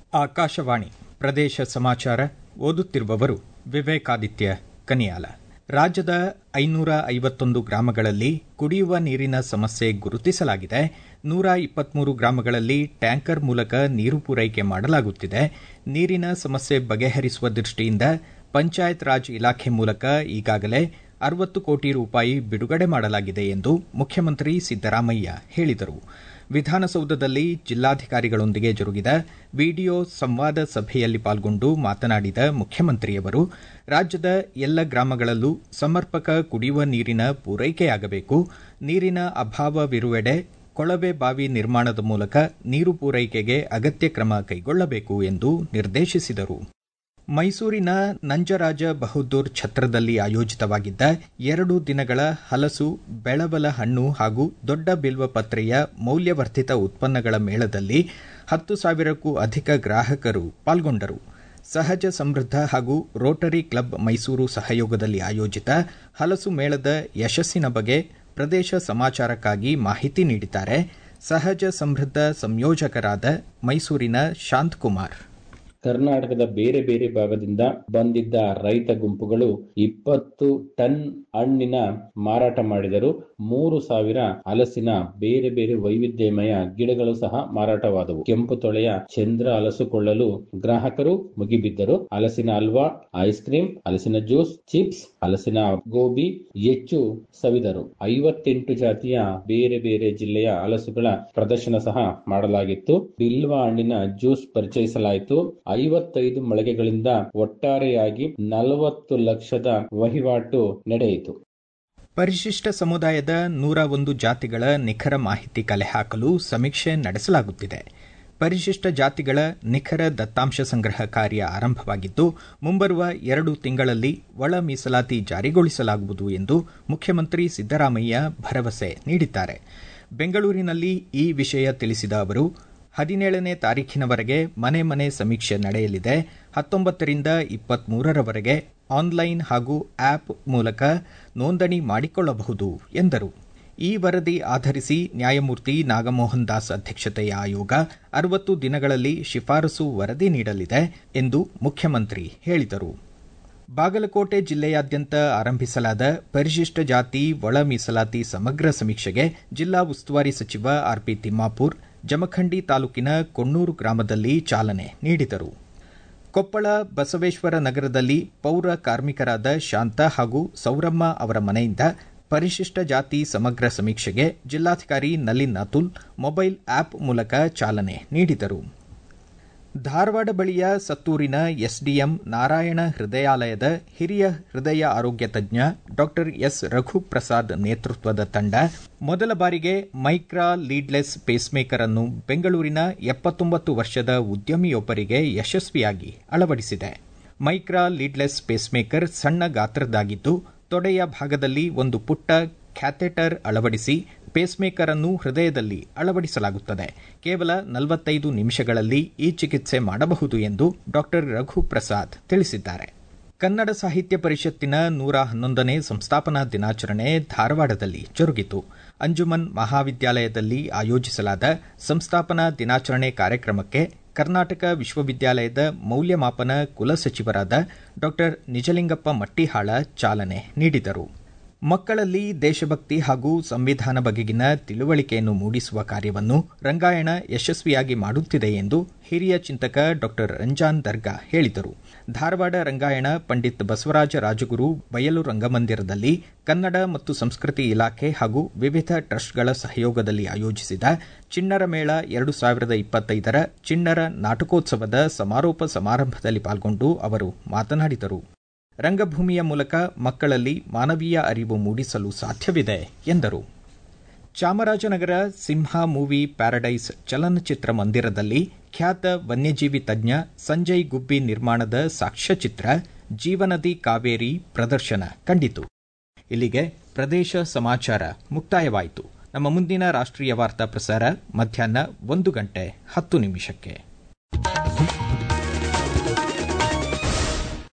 ಆಕಾಶವಾಣಿ ಪ್ರದೇಶ ಸಮಾಚಾರ ಓದುತ್ತಿರುವವರು ವಿವೇಕಾದಿತ್ಯ ಕನಿಯಾಲ ರಾಜ್ಯದ ಐನೂರ ಐವತ್ತೊಂದು ಗ್ರಾಮಗಳಲ್ಲಿ ಕುಡಿಯುವ ನೀರಿನ ಸಮಸ್ಯೆ ಗುರುತಿಸಲಾಗಿದೆ ನೂರ ಇಪ್ಪತ್ಮೂರು ಗ್ರಾಮಗಳಲ್ಲಿ ಟ್ಯಾಂಕರ್ ಮೂಲಕ ನೀರು ಪೂರೈಕೆ ಮಾಡಲಾಗುತ್ತಿದೆ ನೀರಿನ ಸಮಸ್ಯೆ ಬಗೆಹರಿಸುವ ದೃಷ್ಟಿಯಿಂದ ಪಂಚಾಯತ್ ರಾಜ್ ಇಲಾಖೆ ಮೂಲಕ ಈಗಾಗಲೇ ಅರವತ್ತು ಕೋಟಿ ರೂಪಾಯಿ ಬಿಡುಗಡೆ ಮಾಡಲಾಗಿದೆ ಎಂದು ಮುಖ್ಯಮಂತ್ರಿ ಸಿದ್ದರಾಮಯ್ಯ ಹೇಳಿದರು ವಿಧಾನಸೌಧದಲ್ಲಿ ಜಿಲ್ಲಾಧಿಕಾರಿಗಳೊಂದಿಗೆ ಜರುಗಿದ ವಿಡಿಯೋ ಸಂವಾದ ಸಭೆಯಲ್ಲಿ ಪಾಲ್ಗೊಂಡು ಮಾತನಾಡಿದ ಮುಖ್ಯಮಂತ್ರಿಯವರು ರಾಜ್ಯದ ಎಲ್ಲ ಗ್ರಾಮಗಳಲ್ಲೂ ಸಮರ್ಪಕ ಕುಡಿಯುವ ನೀರಿನ ಪೂರೈಕೆಯಾಗಬೇಕು ನೀರಿನ ಅಭಾವವಿರುವೆಡೆ ಕೊಳವೆ ಬಾವಿ ನಿರ್ಮಾಣದ ಮೂಲಕ ನೀರು ಪೂರೈಕೆಗೆ ಅಗತ್ಯ ಕ್ರಮ ಕೈಗೊಳ್ಳಬೇಕು ಎಂದು ನಿರ್ದೇಶಿಸಿದರು ಮೈಸೂರಿನ ನಂಜರಾಜ ಬಹದ್ದೂರ್ ಛತ್ರದಲ್ಲಿ ಆಯೋಜಿತವಾಗಿದ್ದ ಎರಡು ದಿನಗಳ ಹಲಸು ಬೆಳವಲ ಹಣ್ಣು ಹಾಗೂ ದೊಡ್ಡ ಬಿಲ್ವ ಪತ್ರೆಯ ಮೌಲ್ಯವರ್ಧಿತ ಉತ್ಪನ್ನಗಳ ಮೇಳದಲ್ಲಿ ಹತ್ತು ಸಾವಿರಕ್ಕೂ ಅಧಿಕ ಗ್ರಾಹಕರು ಪಾಲ್ಗೊಂಡರು ಸಹಜ ಸಮೃದ್ಧ ಹಾಗೂ ರೋಟರಿ ಕ್ಲಬ್ ಮೈಸೂರು ಸಹಯೋಗದಲ್ಲಿ ಆಯೋಜಿತ ಹಲಸು ಮೇಳದ ಯಶಸ್ಸಿನ ಬಗ್ಗೆ ಪ್ರದೇಶ ಸಮಾಚಾರಕ್ಕಾಗಿ ಮಾಹಿತಿ ನೀಡಿದ್ದಾರೆ ಸಹಜ ಸಮೃದ್ಧ ಸಂಯೋಜಕರಾದ ಮೈಸೂರಿನ ಶಾಂತಕುಮಾರ್ ಕರ್ನಾಟಕದ ಬೇರೆ ಬೇರೆ ಭಾಗದಿಂದ ಬಂದಿದ್ದ ರೈತ ಗುಂಪುಗಳು ಇಪ್ಪತ್ತು ಟನ್ ಹಣ್ಣಿನ ಮಾರಾಟ ಮಾಡಿದರು ಮೂರು ಸಾವಿರ ಹಲಸಿನ ಬೇರೆ ಬೇರೆ ವೈವಿಧ್ಯಮಯ ಗಿಡಗಳು ಸಹ ಮಾರಾಟವಾದವು ಕೆಂಪು ತೊಳೆಯ ಚಂದ್ರ ಹಲಸು ಕೊಳ್ಳಲು ಗ್ರಾಹಕರು ಮುಗಿಬಿದ್ದರು ಹಲಸಿನ ಹಲ್ವಾ ಐಸ್ ಕ್ರೀಮ್ ಹಲಸಿನ ಜ್ಯೂಸ್ ಚಿಪ್ಸ್ ಹಲಸಿನ ಗೋಬಿ ಹೆಚ್ಚು ಸವಿದರು ಐವತ್ತೆಂಟು ಜಾತಿಯ ಬೇರೆ ಬೇರೆ ಜಿಲ್ಲೆಯ ಹಲಸುಗಳ ಪ್ರದರ್ಶನ ಸಹ ಮಾಡಲಾಗಿತ್ತು ಬಿಲ್ವ ಹಣ್ಣಿನ ಜ್ಯೂಸ್ ಪರಿಚಯಿಸಲಾಯಿತು ಐವತ್ತೈದು ಮಳಿಗೆಗಳಿಂದ ಒಟ್ಟಾರೆಯಾಗಿ ನಲವತ್ತು ಲಕ್ಷದ ವಹಿವಾಟು ನಡೆಯಿತು ಪರಿಶಿಷ್ಟ ಸಮುದಾಯದ ನೂರ ಒಂದು ಜಾತಿಗಳ ನಿಖರ ಮಾಹಿತಿ ಕಲೆ ಹಾಕಲು ಸಮೀಕ್ಷೆ ನಡೆಸಲಾಗುತ್ತಿದೆ ಪರಿಶಿಷ್ಟ ಜಾತಿಗಳ ನಿಖರ ದತ್ತಾಂಶ ಸಂಗ್ರಹ ಕಾರ್ಯ ಆರಂಭವಾಗಿದ್ದು ಮುಂಬರುವ ಎರಡು ತಿಂಗಳಲ್ಲಿ ಒಳ ಮೀಸಲಾತಿ ಜಾರಿಗೊಳಿಸಲಾಗುವುದು ಎಂದು ಮುಖ್ಯಮಂತ್ರಿ ಸಿದ್ದರಾಮಯ್ಯ ಭರವಸೆ ನೀಡಿದ್ದಾರೆ ಬೆಂಗಳೂರಿನಲ್ಲಿ ಈ ವಿಷಯ ತಿಳಿಸಿದ ಅವರು ಹದಿನೇಳನೇ ತಾರೀಖಿನವರೆಗೆ ಮನೆ ಮನೆ ಸಮೀಕ್ಷೆ ನಡೆಯಲಿದೆ ಹತ್ತೊಂಬತ್ತರಿಂದ ಇಪ್ಪತ್ಮೂರರವರೆಗೆ ಆನ್ಲೈನ್ ಹಾಗೂ ಆಪ್ ಮೂಲಕ ನೋಂದಣಿ ಮಾಡಿಕೊಳ್ಳಬಹುದು ಎಂದರು ಈ ವರದಿ ಆಧರಿಸಿ ನ್ಯಾಯಮೂರ್ತಿ ನಾಗಮೋಹನ್ ದಾಸ್ ಅಧ್ಯಕ್ಷತೆಯ ಆಯೋಗ ಅರವತ್ತು ದಿನಗಳಲ್ಲಿ ಶಿಫಾರಸು ವರದಿ ನೀಡಲಿದೆ ಎಂದು ಮುಖ್ಯಮಂತ್ರಿ ಹೇಳಿದರು ಬಾಗಲಕೋಟೆ ಜಿಲ್ಲೆಯಾದ್ಯಂತ ಆರಂಭಿಸಲಾದ ಪರಿಶಿಷ್ಟ ಜಾತಿ ಒಳ ಮೀಸಲಾತಿ ಸಮಗ್ರ ಸಮೀಕ್ಷೆಗೆ ಜಿಲ್ಲಾ ಉಸ್ತುವಾರಿ ಸಚಿವ ಆರ್ಪಿ ತಿಮ್ಮಾಪುರ್ ಜಮಖಂಡಿ ತಾಲೂಕಿನ ಕೊಣ್ಣೂರು ಗ್ರಾಮದಲ್ಲಿ ಚಾಲನೆ ನೀಡಿದರು ಕೊಪ್ಪಳ ಬಸವೇಶ್ವರ ನಗರದಲ್ಲಿ ಪೌರ ಕಾರ್ಮಿಕರಾದ ಶಾಂತ ಹಾಗೂ ಸೌರಮ್ಮ ಅವರ ಮನೆಯಿಂದ ಪರಿಶಿಷ್ಟ ಜಾತಿ ಸಮಗ್ರ ಸಮೀಕ್ಷೆಗೆ ಜಿಲ್ಲಾಧಿಕಾರಿ ನಲಿನ್ ಅತುಲ್ ಮೊಬೈಲ್ ಆಪ್ ಮೂಲಕ ಚಾಲನೆ ನೀಡಿದರು ಧಾರವಾಡ ಬಳಿಯ ಸತ್ತೂರಿನ ಎಸ್ಡಿಎಂ ನಾರಾಯಣ ಹೃದಯಾಲಯದ ಹಿರಿಯ ಹೃದಯ ಆರೋಗ್ಯ ತಜ್ಞ ಡಾ ಎಸ್ ರಘುಪ್ರಸಾದ್ ನೇತೃತ್ವದ ತಂಡ ಮೊದಲ ಬಾರಿಗೆ ಮೈಕ್ರಾ ಲೀಡ್ಲೆಸ್ ಪೇಸ್ಮೇಕರ್ ಅನ್ನು ಬೆಂಗಳೂರಿನ ಎಪ್ಪತ್ತೊಂಬತ್ತು ವರ್ಷದ ಉದ್ಯಮಿಯೊಬ್ಬರಿಗೆ ಯಶಸ್ವಿಯಾಗಿ ಅಳವಡಿಸಿದೆ ಮೈಕ್ರಾ ಲೀಡ್ಲೆಸ್ ಪೇಸ್ಮೇಕರ್ ಸಣ್ಣ ಗಾತ್ರದ್ದಾಗಿದ್ದು ತೊಡೆಯ ಭಾಗದಲ್ಲಿ ಒಂದು ಪುಟ್ಟ ಕ್ಯಾಥೆಟರ್ ಅಳವಡಿಸಿ ಪೇಸ್ಮೇಕರ್ ಅನ್ನು ಹೃದಯದಲ್ಲಿ ಅಳವಡಿಸಲಾಗುತ್ತದೆ ಕೇವಲ ನಲವತ್ತೈದು ನಿಮಿಷಗಳಲ್ಲಿ ಈ ಚಿಕಿತ್ಸೆ ಮಾಡಬಹುದು ಎಂದು ಡಾ ರಘುಪ್ರಸಾದ್ ತಿಳಿಸಿದ್ದಾರೆ ಕನ್ನಡ ಸಾಹಿತ್ಯ ಪರಿಷತ್ತಿನ ನೂರ ಹನ್ನೊಂದನೇ ಸಂಸ್ಥಾಪನಾ ದಿನಾಚರಣೆ ಧಾರವಾಡದಲ್ಲಿ ಜರುಗಿತು ಅಂಜುಮನ್ ಮಹಾವಿದ್ಯಾಲಯದಲ್ಲಿ ಆಯೋಜಿಸಲಾದ ಸಂಸ್ಥಾಪನಾ ದಿನಾಚರಣೆ ಕಾರ್ಯಕ್ರಮಕ್ಕೆ ಕರ್ನಾಟಕ ವಿಶ್ವವಿದ್ಯಾಲಯದ ಮೌಲ್ಯಮಾಪನ ಕುಲಸಚಿವರಾದ ಡಾ ನಿಜಲಿಂಗಪ್ಪ ಮಟ್ಟಿಹಾಳ ಚಾಲನೆ ನೀಡಿದರು ಮಕ್ಕಳಲ್ಲಿ ದೇಶಭಕ್ತಿ ಹಾಗೂ ಸಂವಿಧಾನ ಬಗೆಗಿನ ತಿಳುವಳಿಕೆಯನ್ನು ಮೂಡಿಸುವ ಕಾರ್ಯವನ್ನು ರಂಗಾಯಣ ಯಶಸ್ವಿಯಾಗಿ ಮಾಡುತ್ತಿದೆ ಎಂದು ಹಿರಿಯ ಚಿಂತಕ ಡಾ ರಂಜಾನ್ ದರ್ಗಾ ಹೇಳಿದರು ಧಾರವಾಡ ರಂಗಾಯಣ ಪಂಡಿತ್ ಬಸವರಾಜ ರಾಜಗುರು ಬಯಲು ರಂಗಮಂದಿರದಲ್ಲಿ ಕನ್ನಡ ಮತ್ತು ಸಂಸ್ಕೃತಿ ಇಲಾಖೆ ಹಾಗೂ ವಿವಿಧ ಟ್ರಸ್ಟ್ಗಳ ಸಹಯೋಗದಲ್ಲಿ ಆಯೋಜಿಸಿದ ಚಿಣ್ಣರ ಮೇಳ ಎರಡು ಸಾವಿರದ ಇಪ್ಪತ್ತೈದರ ಚಿಣ್ಣರ ನಾಟಕೋತ್ಸವದ ಸಮಾರೋಪ ಸಮಾರಂಭದಲ್ಲಿ ಪಾಲ್ಗೊಂಡು ಅವರು ಮಾತನಾಡಿದರು ರಂಗಭೂಮಿಯ ಮೂಲಕ ಮಕ್ಕಳಲ್ಲಿ ಮಾನವೀಯ ಅರಿವು ಮೂಡಿಸಲು ಸಾಧ್ಯವಿದೆ ಎಂದರು ಚಾಮರಾಜನಗರ ಸಿಂಹ ಮೂವಿ ಪ್ಯಾರಡೈಸ್ ಚಲನಚಿತ್ರ ಮಂದಿರದಲ್ಲಿ ಖ್ಯಾತ ವನ್ಯಜೀವಿ ತಜ್ಞ ಸಂಜಯ್ ಗುಬ್ಬಿ ನಿರ್ಮಾಣದ ಸಾಕ್ಷ್ಯಚಿತ್ರ ಜೀವನದಿ ಕಾವೇರಿ ಪ್ರದರ್ಶನ ಕಂಡಿತು ಇಲ್ಲಿಗೆ ಪ್ರದೇಶ ಸಮಾಚಾರ ಮುಕ್ತಾಯವಾಯಿತು ನಮ್ಮ ಮುಂದಿನ ರಾಷ್ಟ್ರೀಯ ವಾರ್ತಾ ಪ್ರಸಾರ ಮಧ್ಯಾಹ್ನ ಒಂದು ಗಂಟೆ ಹತ್ತು ನಿಮಿಷಕ್ಕೆ